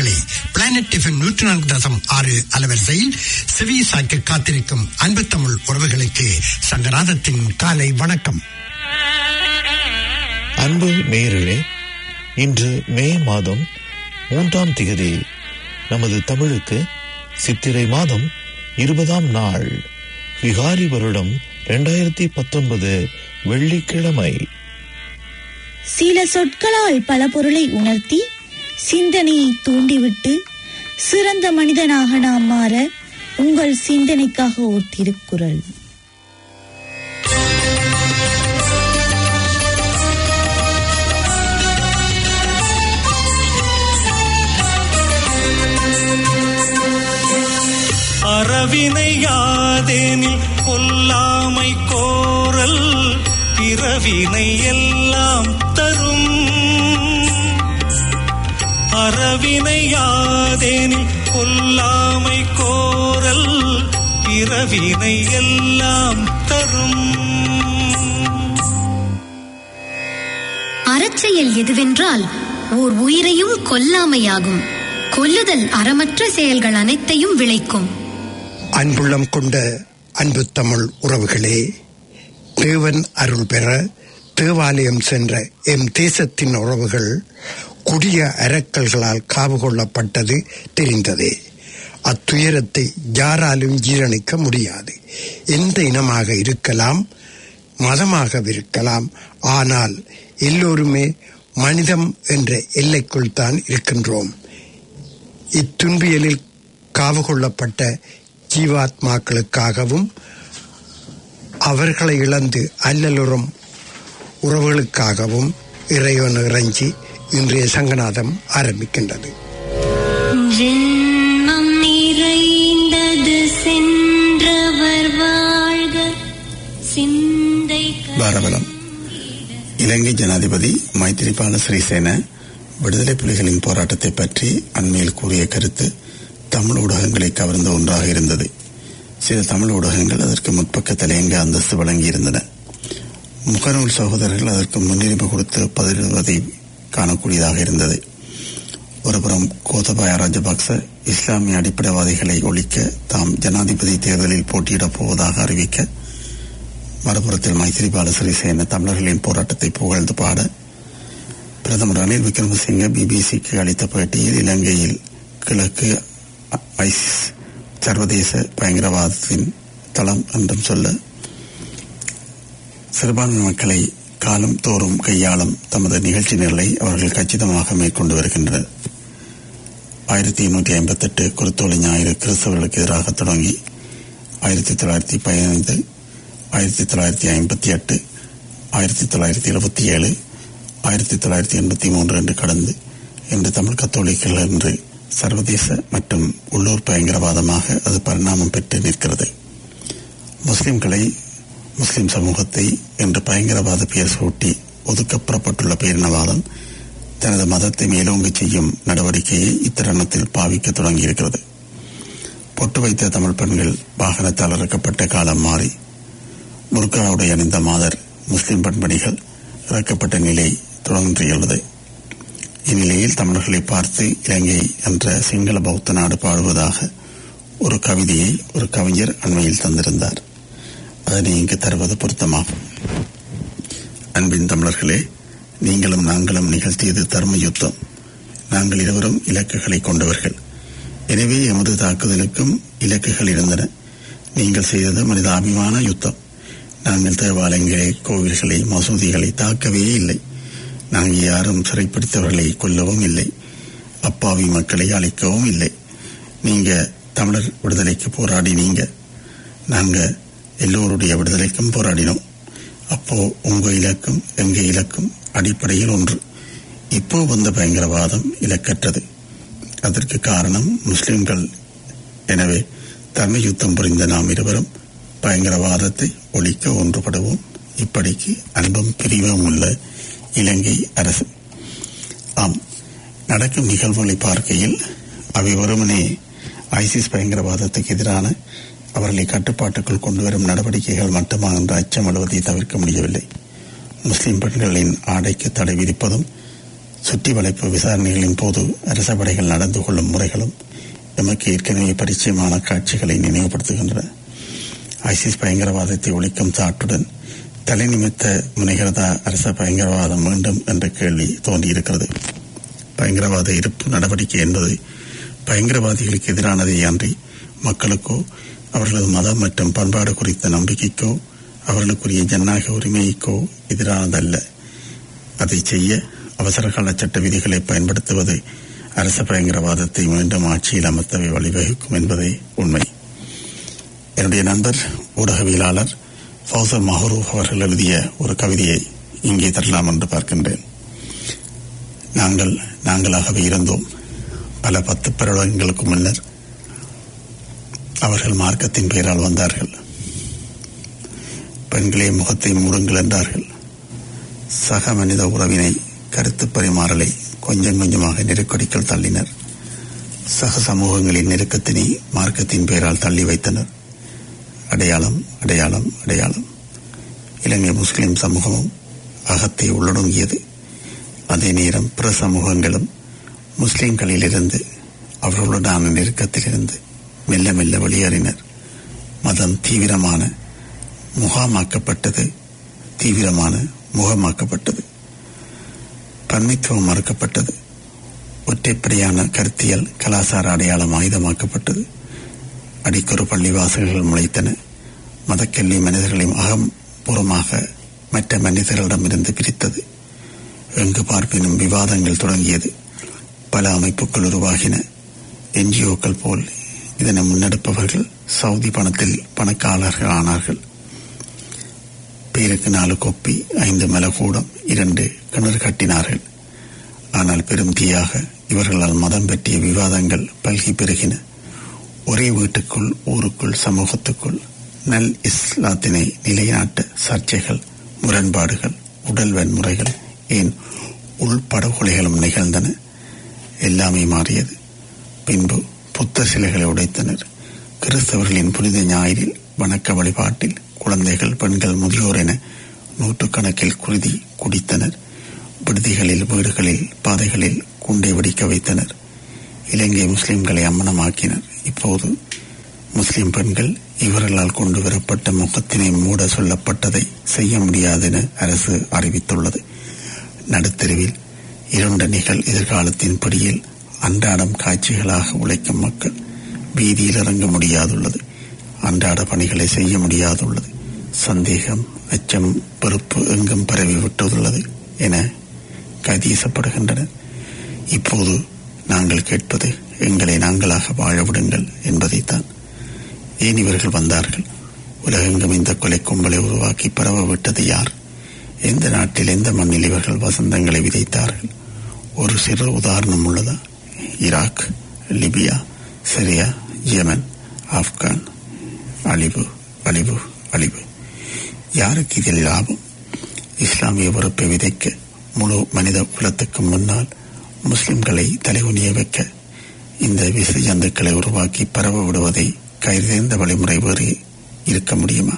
உறவுகளை planet FM நூற்றி நான்கு தசம் ஆறு அலவரிசையில் செவி சாய்க்க காத்திருக்கும் அன்பு தமிழ் உறவுகளுக்கு சங்கநாதத்தின் காலை வணக்கம் அன்பு நேயர்களே இன்று மே மாதம் மூன்றாம் திகதி நமது தமிழுக்கு சித்திரை மாதம் இருபதாம் நாள் விகாரி வருடம் இரண்டாயிரத்தி பத்தொன்பது வெள்ளிக்கிழமை சில சொற்களால் பல பொருளை உணர்த்தி சிந்தனையை தூண்டிவிட்டு சிறந்த மனிதனாக நாம் மாற உங்கள் சிந்தனைக்காக ஓர் திருக்குறள் அறவினை யாதேனில் கொல்லாமை கோரல் பிறவினை எல்லாம் தரும் அறவினை யாதேனில் கொல்லாமை கோரல் பிறவினை எல்லாம் தரும் அறச்செயல் எதுவென்றால் ஓர் உயிரையும் கொல்லாமையாகும் கொல்லுதல் அறமற்ற செயல்கள் அனைத்தையும் விளைக்கும் அன்புள்ளம் கொண்ட அன்பு தமிழ் உறவுகளே தேவன் அருள் பெற தேவாலயம் சென்ற எம் தேசத்தின் உறவுகள் கொடிய அரக்கல்களால் காவு கொள்ளப்பட்டது தெரிந்ததே அத்துயரத்தை யாராலும் ஜீரணிக்க முடியாது எந்த இனமாக இருக்கலாம் மதமாக இருக்கலாம் ஆனால் எல்லோருமே மனிதம் என்ற எல்லைக்குள் தான் இருக்கின்றோம் இத்துன்பியலில் காவு கொள்ளப்பட்ட ஜீவாத்மாக்களுக்காகவும் அவர்களை இழந்து அல்லலுறும் உறவுகளுக்காகவும் இறைவன் இறைஞ்சி இன்றைய சங்கநாதம் ஆரம்பிக்கின்றது ஜென்மம் நிறைந்தது சென்றவர் வாழ்க சிந்தை பாரபலம் இலங்கை ஜனாதிபதி மைத்திரிபால சிறிசேன விடுதலை புலிகளின் போராட்டத்தை பற்றி அண்மையில் கூறிய கருத்து தமிழ் ஊடகங்களை கவர்ந்த ஒன்றாக இருந்தது சில தமிழ் ஊடகங்கள் அதற்கு முற்பக்க தலையங்க அந்தஸ்து வழங்கியிருந்தன முகநூல் சகோதரர்கள் அதற்கு முன்னுரிமை கொடுத்து பதிலுவதை காணக்கூடியதாக இருந்தது ஒருபுறம் கோத்தபாய ராஜபக்ச இஸ்லாமிய அடிப்படைவாதிகளை ஒழிக்க தாம் ஜனாதிபதி தேர்தலில் போட்டியிடப் போவதாக அறிவிக்க மறுபுறத்தில் மைத்திரிபால சிறிசேன தமிழர்களின் போராட்டத்தை புகழ்ந்து பாட பிரதமர் ரணில் விக்ரமசிங்க பிபிசிக்கு அளித்த பேட்டியில் இலங்கையில் கிழக்கு ஐசிஸ் சர்வதேச பயங்கரவாதத்தின் தளம் என்றும் சொல்ல சிறுபான்மை மக்களை காலம் தோறும் கையாளும் தமது நிகழ்ச்சி நிரலை அவர்கள் கச்சிதமாக மேற்கொண்டு வருகின்றனர் ஆயிரத்தி எண்ணூற்றி ஐம்பத்தி எட்டு குருத்தோலை ஞாயிறு கிறிஸ்தவர்களுக்கு எதிராக தொடங்கி ஆயிரத்தி தொள்ளாயிரத்தி பதினைந்து ஆயிரத்தி தொள்ளாயிரத்தி ஐம்பத்தி எட்டு ஆயிரத்தி தொள்ளாயிரத்தி எழுபத்தி ஏழு ஆயிரத்தி தொள்ளாயிரத்தி எண்பத்தி மூன்று என்று கடந்து இன்று தமிழ் கத்தோலிக்கர்கள் என்று சர்வதேச மற்றும் உள்ளூர் பயங்கரவாதமாக அது பரிணாமம் பெற்று நிற்கிறது முஸ்லிம்களை முஸ்லிம் சமூகத்தை என்று பயங்கரவாத பெயர் சூட்டி ஒதுக்கப்புறப்பட்டுள்ள பேரினவாதம் தனது மதத்தை மேலோங்கி செய்யும் நடவடிக்கையை இத்தருணத்தில் பாவிக்க தொடங்கியிருக்கிறது பொட்டு வைத்த தமிழ் பெண்கள் வாகனத்தால் இறக்கப்பட்ட காலம் மாறி முர்காவுடை அணிந்த மாதர் முஸ்லிம் பெண்மணிகள் இறக்கப்பட்ட நிலை தொடர்ந்துள்ளது இந்நிலையில் தமிழர்களை பார்த்து இலங்கை என்ற சிங்கள பௌத்த நாடு பாடுவதாக ஒரு கவிதையை ஒரு கவிஞர் அண்மையில் தந்திருந்தார் அதனை இங்கு தருவது பொருத்தமாகும் அன்பின் தமிழர்களே நீங்களும் நாங்களும் நிகழ்த்தியது தர்ம யுத்தம் நாங்கள் இருவரும் இலக்குகளை கொண்டவர்கள் எனவே எமது தாக்குதலுக்கும் இலக்குகள் இருந்தன நீங்கள் செய்தது மனிதாபிமான யுத்தம் நாங்கள் தேவாலயங்களை கோவில்களை மசூதிகளை தாக்கவே இல்லை நாங்கள் யாரும் சிறைப்பிடித்தவர்களை கொல்லவும் இல்லை அப்பாவி மக்களை அழைக்கவும் இல்லை நீங்க தமிழர் விடுதலைக்கு போராடினீங்க நாங்க எல்லோருடைய விடுதலைக்கும் போராடினோம் அப்போ உங்க இலக்கும் எங்க இலக்கும் அடிப்படையில் ஒன்று இப்போ வந்த பயங்கரவாதம் இலக்கற்றது அதற்கு காரணம் முஸ்லிம்கள் எனவே தர்ம யுத்தம் புரிந்த நாம் இருவரும் பயங்கரவாதத்தை ஒழிக்க ஒன்றுபடுவோம் இப்படிக்கு அன்பும் பிரிவும் உள்ள இலங்கை அரசு ஆம் நடக்கும் நிகழ்வுகளை பார்க்கையில் அவை வெறுமனே ஐசிஸ் பயங்கரவாதத்துக்கு எதிரான அவர்களை கட்டுப்பாட்டுக்குள் கொண்டு வரும் நடவடிக்கைகள் மட்டுமா என்ற அச்சம் அழுவதை தவிர்க்க முடியவில்லை முஸ்லிம் பெண்களின் ஆடைக்கு தடை விதிப்பதும் சுற்றி வளைப்பு விசாரணைகளின் போது அரச படைகள் நடந்து கொள்ளும் முறைகளும் எமக்கு ஏற்கனவே பரிச்சயமான காட்சிகளை நினைவுபடுத்துகின்றன ஐசிஸ் பயங்கரவாதத்தை ஒழிக்கும் சாட்டுடன் தலைநிமித்த முனைகிறதா அரச பயங்கரவாதம் வேண்டும் என்ற கேள்வி தோன்றியிருக்கிறது பயங்கரவாத இருப்பு நடவடிக்கை என்பது பயங்கரவாதிகளுக்கு எதிரானதே அன்றி மக்களுக்கோ அவர்களது மதம் மற்றும் பண்பாடு குறித்த நம்பிக்கைக்கோ அவர்களுக்குரிய ஜனநாயக உரிமைக்கோ எதிரானதல்ல அதை செய்ய அவசரகால சட்ட விதிகளை பயன்படுத்துவது அரச பயங்கரவாதத்தை மீண்டும் ஆட்சியில் அமர்த்தவே வழிவகுக்கும் என்பதே உண்மை என்னுடைய நண்பர் ஊடகவியலாளர் ஃபௌசர் மஹரூப் அவர்கள் எழுதிய ஒரு கவிதையை இங்கே தரலாம் என்று பார்க்கின்றேன் நாங்கள் நாங்களாகவே இருந்தோம் பல பத்து பருவங்களுக்கு முன்னர் அவர்கள் மார்க்கத்தின் பெயரால் வந்தார்கள் பெண்களே முகத்தை மூடுங்கள் என்றார்கள் சக மனித உறவினை கருத்து பரிமாறலை கொஞ்சம் கொஞ்சமாக நெருக்கடிக்குள் தள்ளினர் சக சமூகங்களின் நெருக்கத்தினை மார்க்கத்தின் பெயரால் தள்ளி வைத்தனர் அடையாளம் அடையாளம் அடையாளம் இலங்கை முஸ்லிம் சமூகமும் அகத்தை உள்ளடங்கியது அதே நேரம் பிற சமூகங்களும் முஸ்லிம்களிலிருந்து அவர்களுடனான நெருக்கத்திலிருந்து மெல்ல மெல்ல வெளியேறினர் மதம் தீவிரமான முகாமாக்கப்பட்டது தீவிரமான முகமாக்கப்பட்டது பன்மைத்துவம் மறுக்கப்பட்டது ஒற்றைப்படையான கருத்தியல் கலாசார அடையாளம் ஆயுதமாக்கப்பட்டது அடிக்கொரு பள்ளிவாசல்கள் முளைத்தன மதக்கல்வி மனிதர்களையும் அகம்புறமாக மற்ற மனிதர்களிடமிருந்து பிரித்தது எங்கு பார்ப்பினும் விவாதங்கள் தொடங்கியது பல அமைப்புகள் உருவாகின என்ஜிஓக்கள் போல் இதனை முன்னெடுப்பவர்கள் சவுதி பணத்தில் பணக்காரர்கள் ஆனார்கள் பேருக்கு நாலு கொப்பி ஐந்து மலகூடம் இரண்டு கிணறு கட்டினார்கள் ஆனால் பெரும் தீயாக இவர்களால் மதம் பற்றிய விவாதங்கள் பல்கி பெருகின ஒரே வீட்டுக்குள் ஊருக்குள் சமூகத்துக்குள் நல் இஸ்லாத்தினை நிலைநாட்ட சர்ச்சைகள் முரண்பாடுகள் உடல் வன்முறைகள் ஏன் உள்படுகொலைகளும் நிகழ்ந்தன எல்லாமே மாறியது பின்பு புத்த சிலைகளை உடைத்தனர் கிறிஸ்தவர்களின் புனித ஞாயிறில் வணக்க வழிபாட்டில் குழந்தைகள் பெண்கள் முதியோர் என நூற்றுக்கணக்கில் குருதி குடித்தனர் விடுதிகளில் வீடுகளில் பாதைகளில் குண்டை வெடிக்க வைத்தனர் இலங்கை முஸ்லிம்களை அம்மனமாக்கினர் இப்போது முஸ்லிம் பெண்கள் இவர்களால் கொண்டு வரப்பட்ட முகத்தினை மூட சொல்லப்பட்டதை செய்ய முடியாது என அரசு அறிவித்துள்ளது நடுத்தெருவில் இருண்ட நிகழ் எதிர்காலத்தின் படியில் அன்றாடம் காட்சிகளாக உழைக்கும் மக்கள் வீதியில் இறங்க முடியாதுள்ளது அன்றாட பணிகளை செய்ய முடியாதுள்ளது சந்தேகம் அச்சம் வெறுப்பு எங்கும் பரவி விட்டுள்ளது என கைதீசப்படுகின்றனர் இப்போது நாங்கள் கேட்பது எங்களை நாங்களாக வாழ விடுங்கள் என்பதைத்தான் ஏன் இவர்கள் வந்தார்கள் உலகெங்கும் இந்த கொலை கும்பலை உருவாக்கி பரவ விட்டது யார் எந்த நாட்டில் எந்த மண்ணில் இவர்கள் வசந்தங்களை விதைத்தார்கள் ஒரு சிறு உதாரணம் உள்ளதா Iraq Libya Syria Yemen Afghan அழிவு அழிவு அழிவு யாருக்கு இதில் லாபம் இஸ்லாமிய வெறுப்பை விதைக்க முழு மனித குலத்துக்கு முன்னால் முஸ்லிம்களை தலைகுனிய வைக்க இந்த விச ஜந்துக்களை உருவாக்கி பரவ விடுவதை கைதேர்ந்த வழிமுறை வேறு இருக்க முடியுமா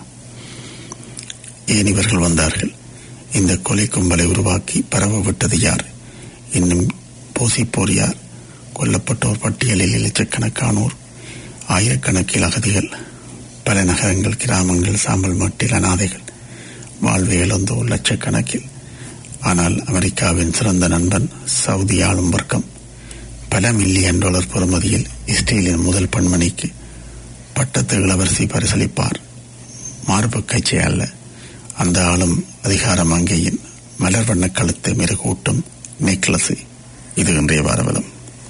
ஏன் இவர்கள் வந்தார்கள் இந்த கொலை கும்பலை உருவாக்கி பரவ விட்டது யார் இன்னும் பூசிப்போர் யார் கொல்லப்பட்டோர் பட்டியலில் லட்சக்கணக்கானோர் ஆயிரக்கணக்கில் அகதிகள் பல நகரங்கள் கிராமங்கள் சாம்பல் மட்டில் அனாதைகள் வாழ்வை இழந்தோர் லட்சக்கணக்கில் ஆனால் அமெரிக்காவின் சிறந்த நண்பன் சவுதி ஆளும் வர்க்கம் பல மில்லியன் டாலர் பெறுமதியில் இஸ்ரேலின் முதல் பெண்மணிக்கு பட்டத்து இளவரசி பரிசளிப்பார் மார்பு கட்சி அல்ல அந்த ஆளும் அதிகார மங்கையின் மலர் வண்ண கழுத்து மெருகூட்டும் நெக்லஸ் இது இன்றைய வாரவலம்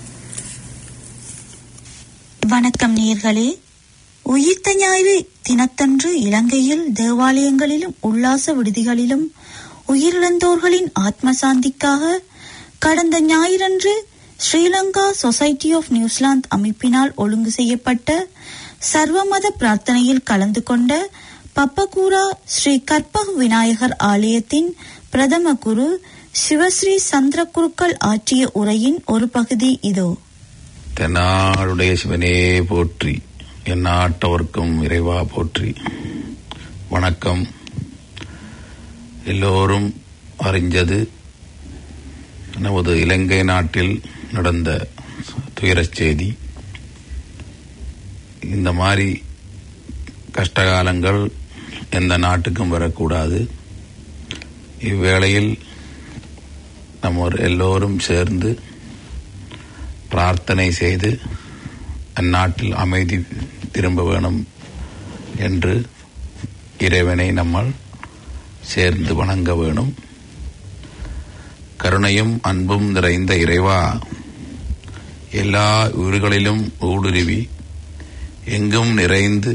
வணக்கம் நேர்களே உயிர்த்த ஞாயிறு தினத்தன்று இலங்கையில் தேவாலயங்களிலும் உல்லாச விடுதிகளிலும் உயிரிழந்தோர்களின் ஆத்ம சாந்திக்காக கடந்த ஞாயிறன்று ஸ்ரீலங்கா சொசைட்டி ஆஃப் நியூசிலாந்து அமைப்பினால் ஒழுங்கு செய்யப்பட்ட சர்வமத பிரார்த்தனையில் கலந்து கொண்ட பப்பகூரா ஸ்ரீ கற்பக விநாயகர் ஆலயத்தின் பிரதம குரு சிவஸ்ரீ சந்திரகுருக்கள் ஆற்றிய உரையின் ஒரு பகுதி இதோ தென்னாடுடைய சிவனே போற்றி எந்நாட்டவர்க்கும் இறைவா போற்றி வணக்கம் எல்லோரும் அறிஞ்சது நமது இலங்கை நாட்டில் நடந்த துயரச் செய்தி இந்த மாதிரி கஷ்டகாலங்கள் எந்த நாட்டுக்கும் வரக்கூடாது இவ்வேளையில் நம்ம எல்லோரும் சேர்ந்து பிரார்த்தனை செய்து அந்நாட்டில் அமைதி திரும்ப வேணும் என்று இறைவனை நம்மால் சேர்ந்து வணங்க வேணும் கருணையும் அன்பும் நிறைந்த இறைவா எல்லா ஊர்களிலும் ஊடுருவி எங்கும் நிறைந்து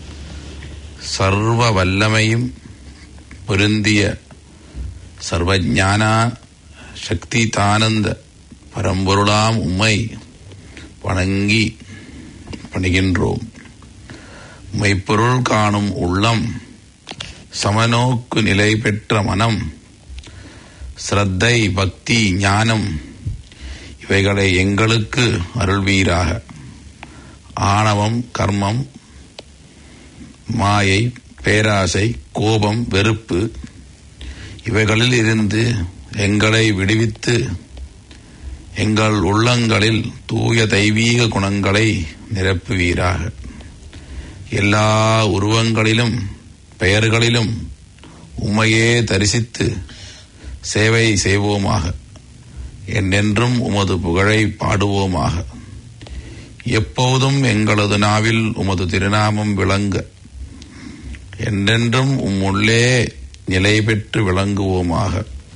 சர்வ வல்லமையும் பொருந்திய சர்வஞான சக்தி தானந்த பரம்பொருளாம் உம்மை வணங்கி பணிகின்றோம் மெய்ப்பொருள் காணும் உள்ளம் சமநோக்கு நிலை பெற்ற மனம் ஸ்ரத்தை பக்தி ஞானம் இவைகளை எங்களுக்கு அருள்வீராக ஆணவம் கர்மம் மாயை பேராசை கோபம் வெறுப்பு இவைகளில் இருந்து எங்களை விடுவித்து எங்கள் உள்ளங்களில் தூய தெய்வீக குணங்களை நிரப்புவீராக எல்லா உருவங்களிலும் பெயர்களிலும் உம்மையே தரிசித்து சேவை செய்வோமாக என்றென்றும் உமது புகழை பாடுவோமாக எப்போதும் எங்களது நாவில் உமது திருநாமம் விளங்க என்றென்றும் உம் உள்ளே நிலை பெற்று விளங்குவோமாக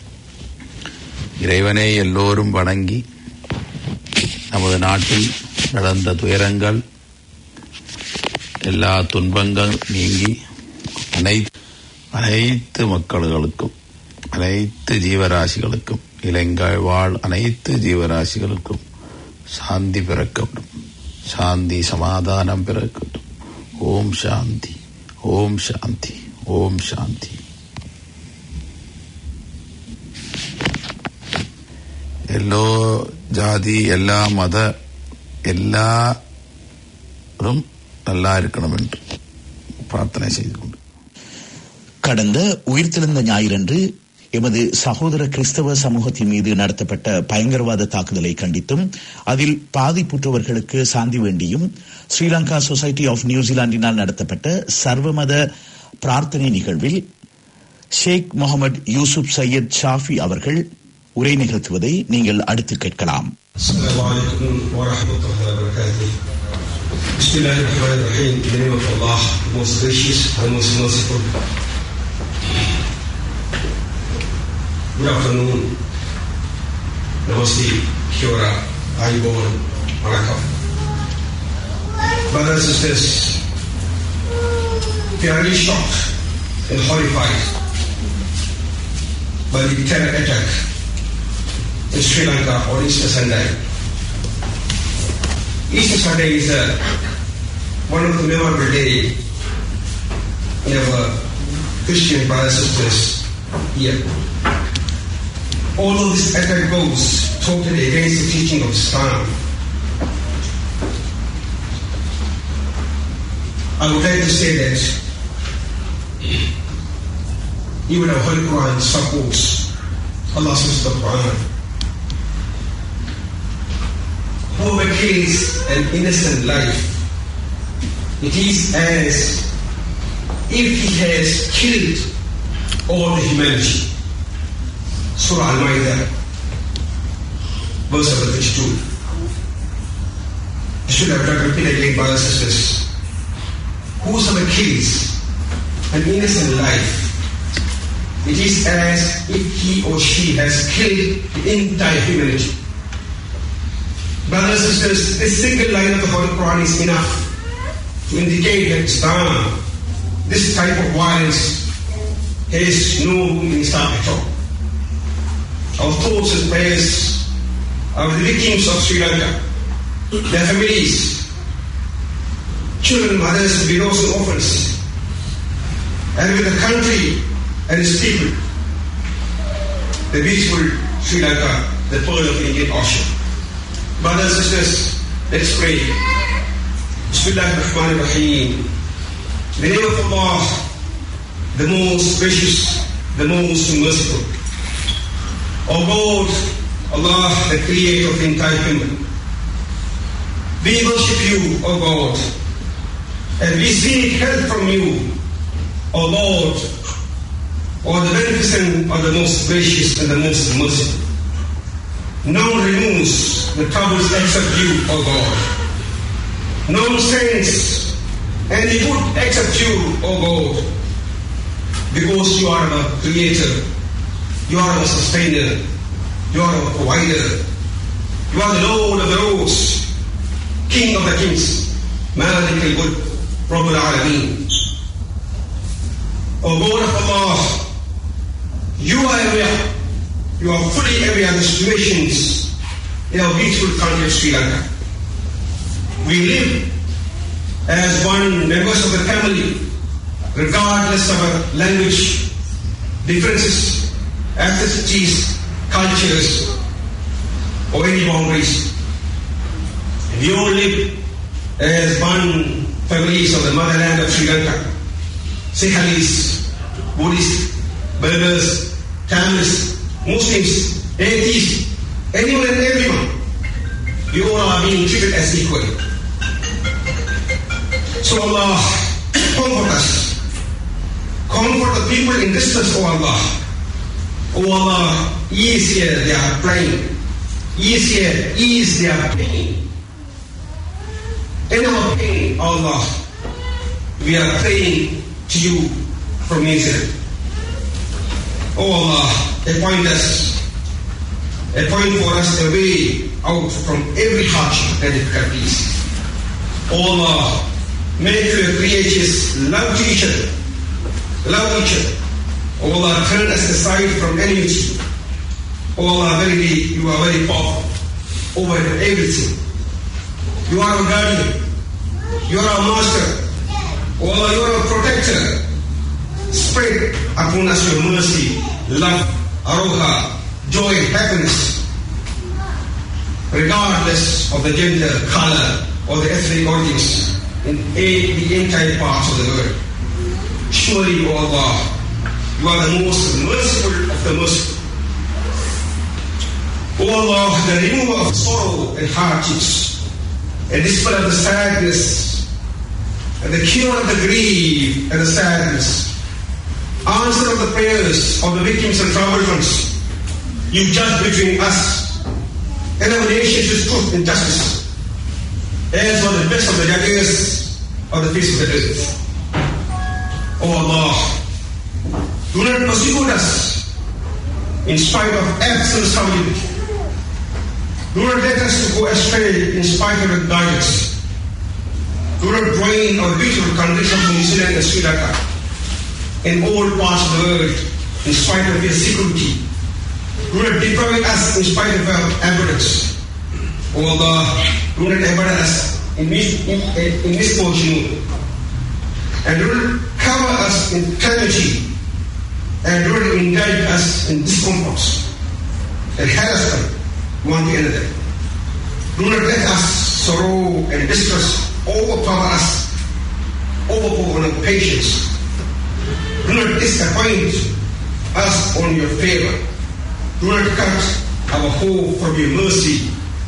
இறைவனை எல்லோரும் வணங்கி நமது நாட்டில் நடந்த துயரங்கள் எல்லா துன்பங்கள் நீங்கி அனைத்து அனைத்து மக்களுக்கும் அனைத்து ஜீவராசிகளுக்கும் இலங்கை வாழ் அனைத்து ஜீவராசிகளுக்கும் சாந்தி பிறக்கட்டும் சாந்தி சமாதானம் பிறக்கட்டும் ஓம் சாந்தி ஓம் சாந்தி ஓம் சாந்தி எல்லோ ஜாதி எல்லா மத எல்லாரும் நல்லா இருக்கணும் என்று பிரார்த்தனை செய்து கொண்டு கடந்த உயிர்த்தெழுந்த ஞாயிறன்று எமது சகோதர கிறிஸ்தவ சமூகத்தின் மீது நடத்தப்பட்ட பயங்கரவாத தாக்குதலை கண்டித்தும் அதில் பாதிப்புற்றவர்களுக்கு சாந்தி வேண்டியும் ஸ்ரீலங்கா சொசைட்டி ஆஃப் நியூசிலாந்தினால் நடத்தப்பட்ட சர்வமத பிரார்த்தனை நிகழ்வில் ஷேக் முகமது யூசுப் சையத் ஷாஃபி அவர்கள் உரை நிகழ்த்துவதை நீங்கள் அடுத்து கேட்கலாம் السلام عليكم ورحمة الله وبركاته. بسم الله الرحمن الرحيم. In the name of Allah, most gracious and most merciful. Good afternoon. Namaste, Kiora, Aibon, Vanakkam. Brothers and sisters, we are really shocked and horrified by the terror attack in Sri Lanka on Easter Sunday. Easter Sunday is uh, one of the memorable day in our Christian brothers and sisters here. Although this attack goes totally against the teaching of Islam, I would like to say that even our Holy Quran supports Allah says in the Quran whoever kills an innocent life, it is as if he has killed all the humanity. Surah Al-Ma'idah, verse number 32. I should have done repeat again, brothers and sisters. Whosoever kills an innocent life, it is as if he or she has killed the entire humanity. Brothers and sisters, this single line of the Holy Quran is enough to indicate that Islam, this type of violence, has no room in Islam at all. Our thoughts and prayers are with the victims of Sri Lanka, their families, children, mothers, widows, and orphans, and with the country and its people, the beautiful Sri Lanka, the pearl of the Indian Ocean. Brothers and sisters, let's pray. Bismillah ar-Rahman ar-Rahim. In the name of Allah, the most gracious, the most merciful. O God, Allah, the creator of the entire kingdom. We worship you, O God, and we seek help from you, O Lord, O the beneficent, or the most gracious and the most merciful. None removes the troubles except you, O God. None sends any good except you, O God. Because you are our creator, you are our sustainer, you are our provider, you are the Lord of the Lords, King of the Kings, Malik al-Good, Rabbul Alameen. O God of Allah, you are aware, you are fully aware of the situations in our beautiful country of Sri Lanka. We live as one members of the family, regardless of our language differences, ethnicities, cultures, or any boundaries. We all live as one families of the motherland of Sri Lanka. Sinhalese, Buddhists, Berbers, Tamils, Muslims, atheists, anyone and everyone. You all are being treated as equal. So Allah, comfort us. Comfort the people in distress, O Allah. O Allah, ease here their pain. Ease here, ease their pain. In our pain, O Allah, we are praying to you from Israel. O Allah, appoint us, appoint for us a way out from every hardship and difficulties. O Allah, make your creatures love to each other, love each other. O Allah, turn us aside from enmity. O Allah, verily, you are very powerful over everything. You are our guardian. You are our master. O Allah, you are our protector. Spread upon us your mercy, love, aroha, joy, and happiness, regardless of the gender, color, or the ethnic origins in a, the entire parts of the world. Surely, O Allah, you are the most merciful of the merciful. O Allah, the remover of sorrow and hardships, and dispel of the sadness, and the cure of the grief and the sadness, answer of the prayers of the victims and troubled ones. You judge between us and our nations with truth and justice, as for the best of the judges of the face of the earth. O Allah, do not persecute us in spite of absolute stability. Do not let us go astray in spite of your guidance. Do not drain our beautiful countries of New Zealand and Sri Lanka in all parts of the world in spite of their security. Do not deprive us in spite of our abundance. O Allah, do not abandon us in, mis- in, in misfortune. And do not cover us in calamity. And do not indulge us in discomforts. And harass them one the another. Do not let us sorrow and distress overpower us, overpower our patience. Do not disappoint us on your favor. Do not cut our hope from your mercy.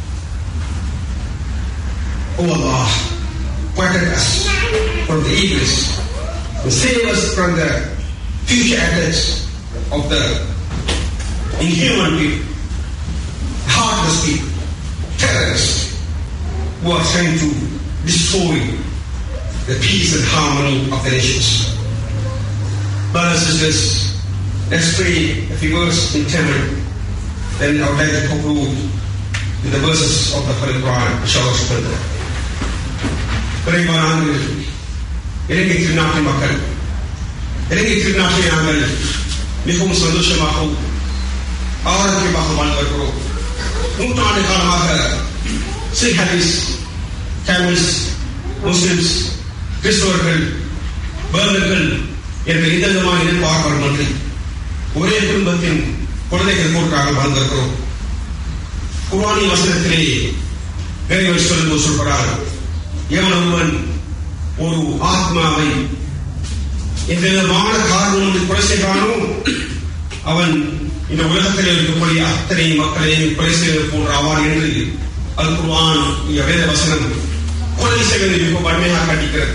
O Allah, protect us from the evils and save us from the future attacks of the inhuman people, heartless people, terrorists who are trying to destroy the peace and harmony of the nations. Brothers and sisters, let's pray a few words in Tamil. Then I would like to conclude with the verses of the Holy Quran, inshallah subhanahu குறைவான ஆண்டுகள் இலங்கை திருநாட்டு மக்கள் இலங்கை திருநாட்டை நாங்கள் மிகவும் சந்தோஷமாகவும் ஆரோக்கியமாக வாழ்ந்து வருகிறோம் நூற்றாண்டு காலமாக சிஹரிஸ் தமிழ்ஸ் முஸ்லிம்ஸ் கிறிஸ்தவர்கள் பேர்னர்கள் என்ற எந்த விதமான எதிர்பார்ப்பாளர்கள் ஒரே குடும்பத்தின் குழந்தைகள் போற்றாக வாழ்ந்திருக்கிறோம் குர்ஆனின் வசனத்திலே இறைவன் சொல்லும்போது சொல்கிறார் எவன் ஒருவன் ஒரு ஆத்மாவை எந்த விதமான காரணம் கொலை செய்கிறானோ அவன் இந்த உலகத்தில் இருக்கக்கூடிய அத்தனை மக்களையும் கொலை செய்வது போன்ற ஆவார் என்று அல் குர்ஆன் வேத வசனம் கொலை செய்வதை மிக வன்மையாக கண்டிக்கிறது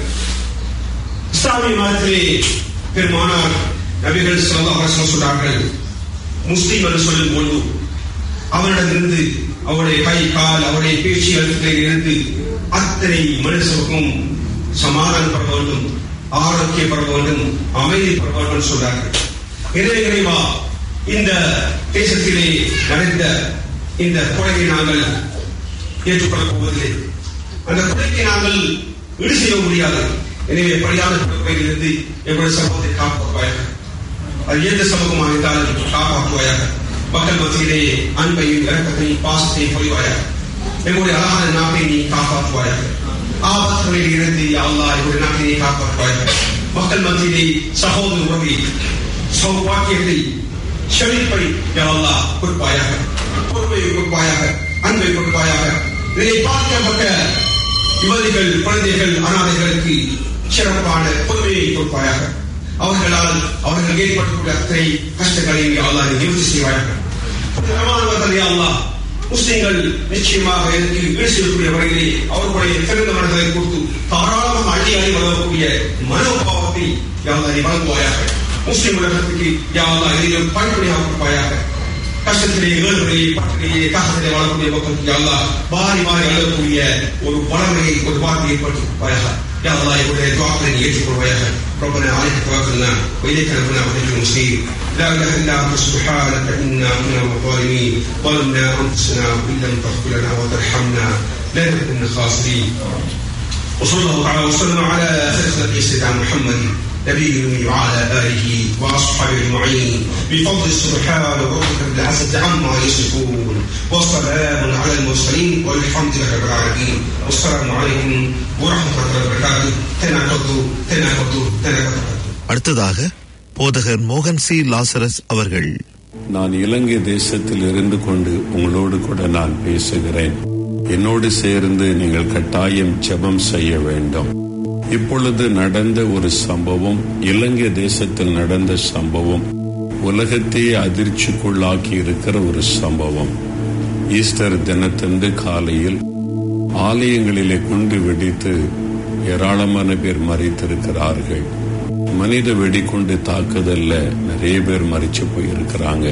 இஸ்லாமிய மதத்திலே பெருமானார் நபிகள் சொல்லதாக சொல்றார்கள் முஸ்லீம் என்று சொல்லும் பொழுது அவரிடமிருந்து அவருடைய கை கால் அவருடைய பேச்சு எழுத்துக்களில் இருந்து அத்தனை மனுஷனுக்கும் சமாதானப்பட வேண்டும் ஆரோக்கியப்பட வேண்டும் அமைதிப்பட வேண்டும் சொல்றார்கள் எனவே இறைவா இந்த தேசத்திலே நடந்த இந்த கொலையை நாங்கள் ஏற்றுக்கொள்ளப் போவதில்லை அந்த கொலைக்கு நாங்கள் ஈடு செய்ய முடியாது எனவே பலியான இருந்து எங்களுடைய சமூகத்தை காப்பாற்றுவாயாக அது எந்த சமூகமாக இருந்தாலும் காப்பாற்றுவாயாக மக்கள் மத்தியிலே அன்பையும் இறக்கத்தையும் பாசத்தையும் பொழிவாயாக எங்களுடைய அழகான நாட்டை நீ காப்பாற்றுவாயாக ஆபத்துகளில் இருந்து அல்லா எங்களுடைய நாட்டை நீ காப்பாற்றுவாயாக மக்கள் மத்தியிலே சகோதர உறவை சௌபாக்கியத்தை செழிப்பை அல்லா கொடுப்பாயாக பொறுமையை கொடுப்பாயாக அன்பை கொடுப்பாயாக இதை பார்க்கப்பட்ட யுவதிகள் குழந்தைகள் அனாதைகளுக்கு சிறப்பான பொறுமையை கொடுப்பாயாக அவர்களால் அவர்கள் ஏற்படக்கூடிய அத்தனை கஷ்டங்களை அல்லா நிவர்த்தி செய்வார்கள் அல்லாஹ் முஸ்லிம்கள் நிச்சயமாக எனக்கு வீடு செய்யக்கூடிய வகையிலே அவர்களுடைய திறந்த மனதை கொடுத்து தாராளமாக அள்ளி அள்ளி வளரக்கூடிய மனோபாவத்தை யாவதை வழங்குவாயாக முஸ்லிம் உலகத்துக்கு யாவதா இதையும் படிப்படியாக கொடுப்பாயாக கஷ்டத்திலே ஏழுகளிலே பட்டினிலே காசத்திலே வாழக்கூடிய மக்களுக்கு அல்லா மாறி மாறி அழகக்கூடிய ஒரு வளமையை ஒரு வார்த்தையை ஏற்படுத்தி கொடுப்பாயாக يا الله يقول لي دعاء يجب وياها ربنا عليك توكلنا واليك ربنا ونحن المسلمين لا اله الا انت سبحانك انا كنا ظالمين ظلمنا انفسنا وان لم تغفر لنا وترحمنا لنكن من الخاسرين وصلى الله تعالى وسلم على خلق سيدنا محمد نبي وعلى اله واصحابه اجمعين بفضل سبحان ربك رب العزه عما يصفون وسلام على المرسلين والحمد لله رب العالمين والسلام عليكم ورحمه الله وبركاته تناقضوا تناقضوا تناقضوا அடுத்ததாக போதகர் மோகன் சி லாசரஸ் அவர்கள் நான் இலங்கை தேசத்தில் இருந்து கொண்டு உங்களோடு கூட நான் பேசுகிறேன் என்னோடு சேர்ந்து நீங்கள் கட்டாயம் ஜெபம் செய்ய வேண்டும் இப்பொழுது நடந்த ஒரு சம்பவம் இலங்கை தேசத்தில் நடந்த சம்பவம் உலகத்தையே அதிர்ச்சிக்குள்ளாக்கி இருக்கிற ஒரு சம்பவம் ஈஸ்டர் தினத்தன்று காலையில் ஆலயங்களிலே குண்டு வெடித்து ஏராளமான பேர் மறித்திருக்கிறார்கள் மனித வெடிகுண்டு தாக்குதல்ல நிறைய பேர் மறிச்சு போயிருக்கிறாங்க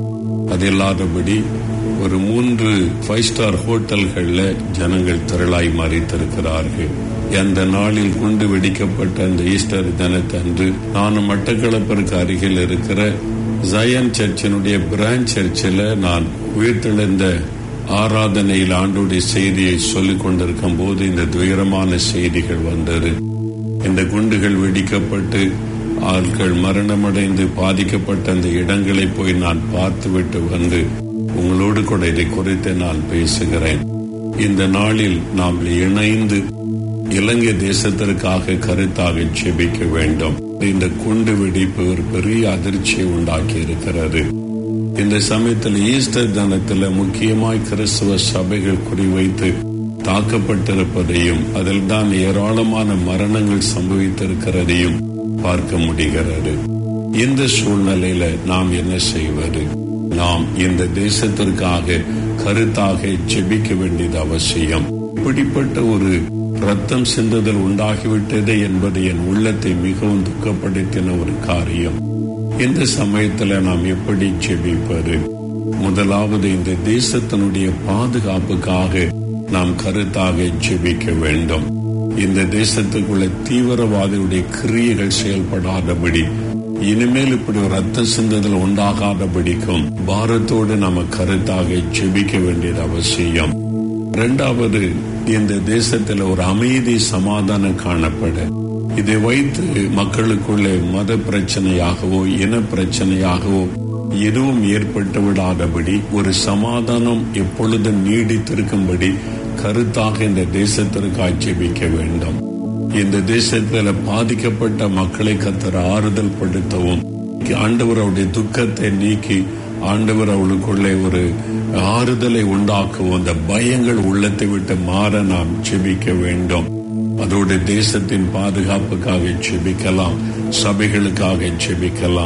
அது இல்லாதபடி ஒரு மூன்று ஃபைவ் ஸ்டார் ஹோட்டல்கள்ல ஜனங்கள் திரளாய் மறித்திருக்கிறார்கள் அந்த நாளில் குண்டு வெடிக்கப்பட்ட அந்த ஈஸ்டர் தினத்தன்று நான் மட்டக்களப்பிற்கு அருகில் இருக்கிற ஜயன் சர்ச்சினுடைய பிரான்ச் சர்ச்சில் நான் உயிர்த்தெழுந்த ஆராதனையில் ஆண்டுடைய செய்தியை சொல்லிக் கொண்டிருக்கும் போது இந்த துயரமான செய்திகள் வந்தது இந்த குண்டுகள் வெடிக்கப்பட்டு ஆட்கள் மரணமடைந்து பாதிக்கப்பட்ட அந்த இடங்களை போய் நான் பார்த்துவிட்டு வந்து உங்களோடு கூட இதை குறித்து நான் பேசுகிறேன் இந்த நாளில் நாம் இணைந்து இலங்கை தேசத்திற்காக கருத்தாக ஜெபிக்க வேண்டும் இந்த குண்டு வெடிப்பு ஒரு பெரிய அதிர்ச்சியை உண்டாக்கி இருக்கிறது இந்த சமயத்தில் ஈஸ்டர் தினத்தில் முக்கியமாய் கிறிஸ்துவ சபைகள் குறிவைத்து தாக்கப்பட்டிருப்பதையும் அதில் தான் ஏராளமான மரணங்கள் சம்பவித்திருக்கிறதையும் பார்க்க முடிகிறது இந்த சூழ்நிலையில நாம் என்ன செய்வது நாம் இந்த தேசத்திற்காக கருத்தாக ஜெபிக்க வேண்டியது அவசியம் இப்படிப்பட்ட ஒரு ரத்தம் சிந்துதல் உண்டாகிவிட்டது என்பது என் உள்ளத்தை மிகவும் துக்கப்படுத்தின ஒரு காரியம் இந்த சமயத்துல நாம் எப்படி ஜெபிப்பது முதலாவது இந்த தேசத்தினுடைய பாதுகாப்புக்காக நாம் கருத்தாக ஜெபிக்க வேண்டும் இந்த தேசத்துக்குள்ள தீவிரவாதியுடைய கிரியைகள் செயல்படாதபடி இனிமேல் இப்படி ஒரு ரத்த சிந்துதல் உண்டாகாதபடிக்கும் பாரத்தோடு நம்ம கருத்தாக ஜெபிக்க வேண்டியது அவசியம் இரண்டாவது இந்த தேசத்தில் ஒரு அமைதி சமாதானம் காணப்பட இதை வைத்து மக்களுக்குள்ளே மத பிரச்சனையாகவோ இன பிரச்சனையாகவோ எதுவும் ஏற்பட்டு விடாதபடி ஒரு சமாதானம் எப்பொழுதும் நீடித்திருக்கும்படி கருத்தாக இந்த தேசத்திற்கு ஆட்சேபிக்க வேண்டும் இந்த தேசத்தில் பாதிக்கப்பட்ட மக்களை கத்தர ஆறுதல் படுத்தவும் ஆண்டவர் அவருடைய துக்கத்தை நீக்கி ஆண்டவர் அவளுக்குள்ளே ஒரு ஆறுதலை உண்டாக்கவும் அந்த பயங்கள் உள்ளத்தை விட்டு மாற நாம் செபிக்க வேண்டும் அதோடு தேசத்தின் பாதுகாப்புக்காக செபிக்கலாம் சபைகளுக்காக செபிக்கலாம்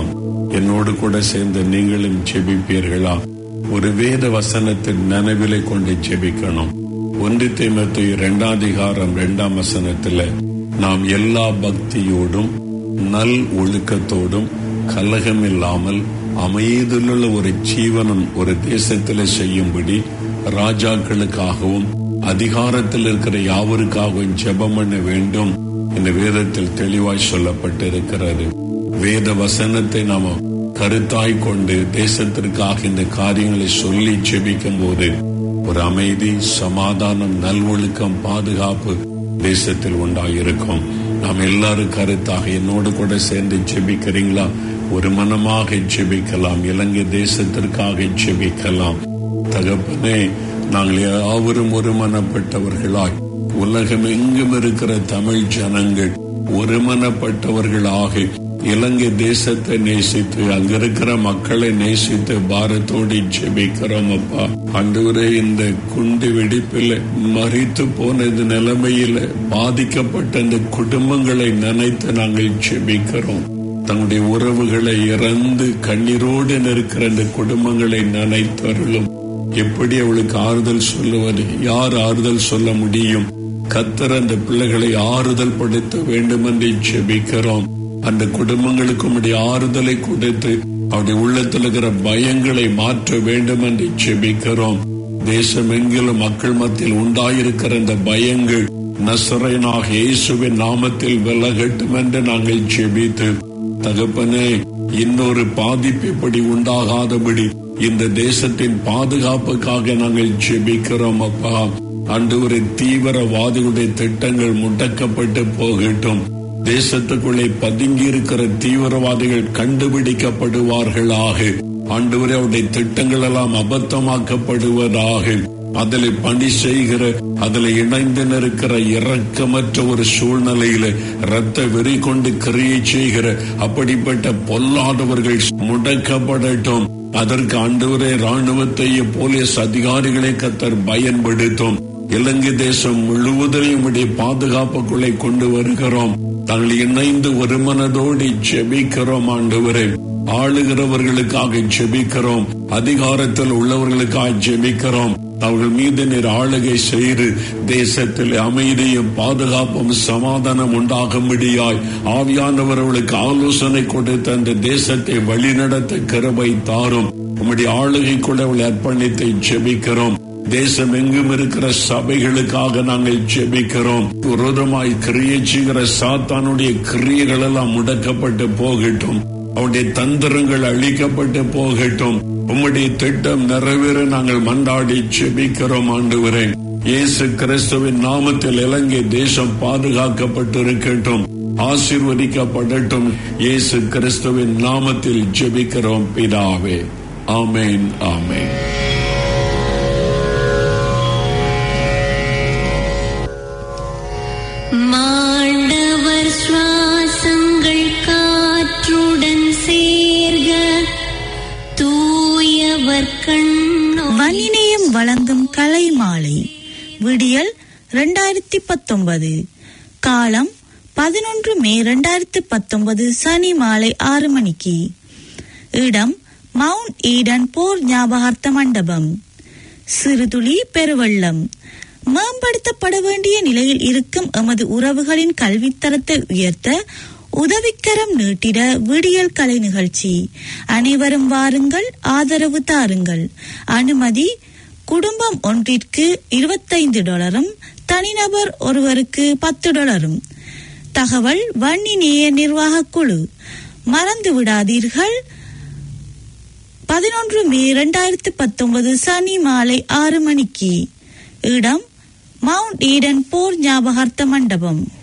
என்னோடு கூட சேர்ந்து நீங்களும் ஜெபிப்பீர்களா ஒரு வேத வசனத்தின் நினைவிலை கொண்டு ஜெபிக்கணும் ஒன்று தேமத்து இரண்டாம் அதிகாரம் இரண்டாம் வசனத்துல நாம் எல்லா பக்தியோடும் நல் ஒழுக்கத்தோடும் கலகம் இல்லாமல் அமைதியுள்ள ஒரு ஜீவனம் ஒரு தேசத்திலே செய்யும்படி ராஜாக்களுக்காகவும் அதிகாரத்தில் இருக்கிற யாவருக்காகவும் ஜெபம் பண்ண வேண்டும் இந்த வேதத்தில் தெளிவாய் சொல்லப்பட்டிருக்கிறது வேத வசனத்தை நாம கருத்தாய் கொண்டு தேசத்திற்காக இந்த காரியங்களை சொல்லி ஜெபிக்கும் போது ஒரு அமைதி சமாதானம் நல்வொழுக்கம் பாதுகாப்பு தேசத்தில் உண்டாயிருக்கும் நாம் எல்லாரும் கருத்தாக என்னோடு கூட சேர்ந்து ஜெபிக்கிறீங்களா ஒரு மனமாக ஜெபிக்கலாம் இலங்கை தேசத்திற்காக ஜெபிக்கலாம் தகப்பனே நாங்கள் யாவரும் ஒருமனப்பட்டவர்களாய் உலகம் எங்கும் இருக்கிற தமிழ் ஜனங்கள் ஒருமனப்பட்டவர்களாக இலங்கை தேசத்தை நேசித்து அங்க இருக்கிற மக்களை நேசித்து பாரத்தோடு ஜெபிக்கிறோம் அப்பா அன்றுவரே இந்த குண்டு வெடிப்பில் மறித்து போனது நிலைமையில பாதிக்கப்பட்ட இந்த குடும்பங்களை நினைத்து நாங்கள் ஜெபிக்கிறோம் தங்களுடைய உறவுகளை இறந்து கண்ணீரோடு நிற்கிற இந்த குடும்பங்களை நினைத்தருளும் எப்படி அவளுக்கு ஆறுதல் சொல்லுவது யார் ஆறுதல் சொல்ல முடியும் கத்தர் அந்த பிள்ளைகளை ஆறுதல் படுத்த வேண்டும் என்று ஜெபிக்கிறோம் அந்த குடும்பங்களுக்கு உடைய ஆறுதலை கொடுத்து அவருடைய உள்ளத்தில் இருக்கிற பயங்களை மாற்ற வேண்டும் என்று ஜெபிக்கிறோம் தேசம் எங்கிலும் மக்கள் மத்தியில் உண்டாயிருக்கிற இந்த பயங்கள் நசரனாக இயேசுவின் நாமத்தில் விலகட்டும் என்று நாங்கள் ஜெபித்து தகப்பனே இன்னொரு பாதிப்பு இப்படி உண்டாகாதபடி இந்த தேசத்தின் பாதுகாப்புக்காக நாங்கள் ஜெபிக்கிறோம் அப்பா அன்று ஒரு தீவிரவாதிகளுடைய திட்டங்கள் முடக்கப்பட்டு போகட்டும் தேசத்துக்குள்ளே பதுங்கி இருக்கிற தீவிரவாதிகள் கண்டுபிடிக்கப்படுவார்களாக ஆண்டவரே அவருடைய திட்டங்கள் எல்லாம் அபத்தமாக்கப்படுவதாக அதில் பணி செய்கிற அதில் இணைந்து நிற்கிற இரக்கமற்ற ஒரு சூழ்நிலையில இரத்த வெறி கொண்டு கிரியை செய்கிற அப்படிப்பட்ட பொல்லாதவர்கள் முடக்கப்படட்டும் அதற்கு ஆண்டவரே ராணுவத்தையும் போலீஸ் அதிகாரிகளை கத்தர் பயன்படுத்தும் இலங்கை தேசம் முழுவதையும் உடைய பாதுகாப்புக்குள்ளே கொண்டு வருகிறோம் நாங்கள் இணைந்து ஒரு மனதோடு ஜெபிக்கிறோம் ஆண்டவரே ஆளுகிறவர்களுக்காக ஜெபிக்கிறோம் அதிகாரத்தில் உள்ளவர்களுக்காக ஜெபிக்கிறோம் அவர்கள் மீது நீர் ஆளுகை செய்து தேசத்தில் அமைதியும் பாதுகாப்பும் சமாதானம் உண்டாகும்படியாய் ஆவியானவர்களுக்கு ஆலோசனை கொடுத்து அந்த தேசத்தை வழிநடத்த கிருபை தாரும் உம்முடைய ஆளுகைக்குள்ள அவளை அர்ப்பணித்தை ஜெபிக்கிறோம் தேசம் எங்கும் இருக்கிற சபைகளுக்காக நாங்கள் ஜெபிக்கிறோம் விரோதமாய் கிரியை செய்கிற சாத்தானுடைய கிரியைகள் எல்லாம் முடக்கப்பட்டு போகட்டும் அவருடைய தந்திரங்கள் அழிக்கப்பட்டு போகட்டும் உம்முடைய திட்டம் நிறைவேற நாங்கள் மண்டாடி ஜெபிக்கிறோம் ஆண்டு இயேசு கிறிஸ்துவின் நாமத்தில் இலங்கை தேசம் பாதுகாக்கப்பட்டிருக்கட்டும் ஆசீர்வதிக்கப்படட்டும் இயேசு கிறிஸ்துவின் நாமத்தில் ஜெபிக்கிறோம் பிதாவே ஆமேன் ஆமேன் மாண்டவர் சுவாசங்கள் காற்றுடன் சேர்க தூயவர் கண்ணோ மணிநேயம் வழங்கும் கலை மாலை விடியல் இரண்டாயிரத்தி பத்தொன்பது காலம் பதினொன்று மே இரண்டாயிரத்தி பத்தொன்பது சனி மாலை ஆறு மணிக்கு இடம் மவுண்ட் ஈடன் போர் ஞாபகார்த்த மண்டபம் சிறுதுளி பெருவெள்ளம் மேம்படுத்தப்பட வேண்டிய நிலையில் இருக்கும் எமது உறவுகளின் கல்வித்தரத்தை உயர்த்த உதவிக்கரம் நீட்டிட விடியல் கலை நிகழ்ச்சி அனைவரும் வாருங்கள் ஆதரவு தாருங்கள் அனுமதி குடும்பம் ஒன்றிற்கு இருபத்தைந்து டாலரும் தனிநபர் ஒருவருக்கு பத்து டாலரும் தகவல் வன்னி நேய நிர்வாக குழு மறந்து விடாதீர்கள் பதினொன்று மே இரண்டாயிரத்து பத்தொன்பது சனி மாலை ஆறு மணிக்கு இடம் மவுண்ட் ஈடன் போர் ஞாபகார்த்த மண்டபம்